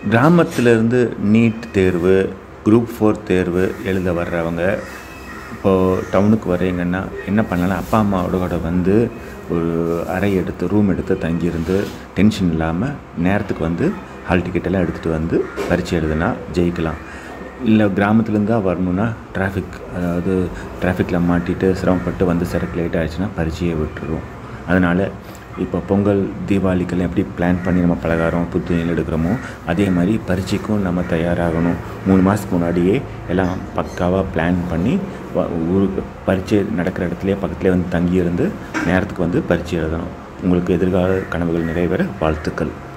கிராமத்திலேருந்து நீட் தேர்வு group four தேர்வு எழுத வர்றவங்க இப்போது டவுனுக்கு வர்றீங்கன்னா என்ன பண்ணலாம் அப்பா அம்மாவோட கூட வந்து ஒரு அறை எடுத்து ரூம் எடுத்து தங்கியிருந்து டென்ஷன் இல்லாமல் நேரத்துக்கு வந்து ஹால் டிக்கெட்டெல்லாம் எடுத்துகிட்டு வந்து பரீட்சை எழுதுனா ஜெயிக்கலாம் இல்லை கிராமத்துலேருந்து தான் வரணுன்னா டிராஃபிக் அதாவது டிராஃபிக்கில் மாட்டிட்டு சிரமப்பட்டு வந்து சரக்கு லேட் ஆகிடுச்சுன்னா பரீட்சையை விட்டுரும் அதனால் இப்போ பொங்கல் தீபாவளிக்கெல்லாம் எப்படி பிளான் பண்ணி நம்ம பலகாரம் புத்துணியில் எடுக்கிறோமோ அதே மாதிரி பரீட்சைக்கும் நம்ம தயாராகணும் மூணு மாதத்துக்கு முன்னாடியே எல்லாம் பக்காவாக பிளான் பண்ணி வ- ஊருக்கு பரீட்சை நடக்கிற இடத்துலையே பக்கத்துலேயே வந்து தங்கியிருந்து நேரத்துக்கு வந்து பரீட்சை எழுதணும் உங்களுக்கு எதிர்கால கனவுகள் நிறைவேற வாழ்த்துக்கள்